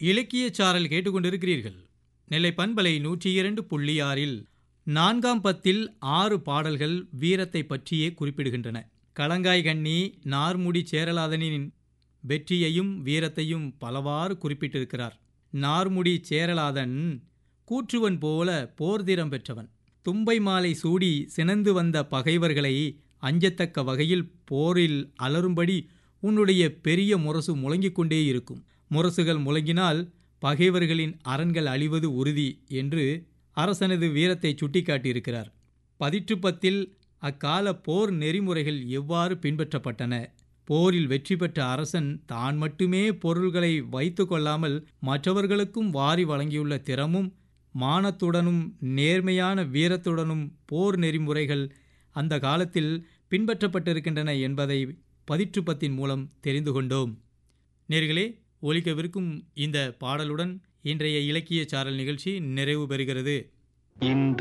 இலக்கியச் சாரல் கேட்டுக்கொண்டிருக்கிறீர்கள் நெல்லை பண்பலை நூற்றி இரண்டு புள்ளி ஆறில் நான்காம் பத்தில் ஆறு பாடல்கள் வீரத்தை பற்றியே குறிப்பிடுகின்றன களங்காய் கண்ணி நார்முடி சேரலாதனின் வெற்றியையும் வீரத்தையும் பலவாறு குறிப்பிட்டிருக்கிறார் நார்முடி சேரலாதன் கூற்றுவன் போல போர்திறம் பெற்றவன் தும்பை மாலை சூடி சினந்து வந்த பகைவர்களை அஞ்சத்தக்க வகையில் போரில் அலரும்படி உன்னுடைய பெரிய முரசு முழங்கிக் கொண்டே இருக்கும் முரசுகள் முழங்கினால் பகைவர்களின் அரண்கள் அழிவது உறுதி என்று அரசனது வீரத்தை சுட்டிக்காட்டியிருக்கிறார் பதிற்றுப்பத்தில் அக்கால போர் நெறிமுறைகள் எவ்வாறு பின்பற்றப்பட்டன போரில் வெற்றி பெற்ற அரசன் தான் மட்டுமே பொருள்களை வைத்து கொள்ளாமல் மற்றவர்களுக்கும் வாரி வழங்கியுள்ள திறமும் மானத்துடனும் நேர்மையான வீரத்துடனும் போர் நெறிமுறைகள் அந்த காலத்தில் பின்பற்றப்பட்டிருக்கின்றன என்பதை பதிற்றுப்பத்தின் மூலம் தெரிந்து கொண்டோம் நேர்களே ஒலிக்கவிருக்கும் இந்த பாடலுடன் இன்றைய இலக்கிய சாரல் நிகழ்ச்சி நிறைவு பெறுகிறது இந்த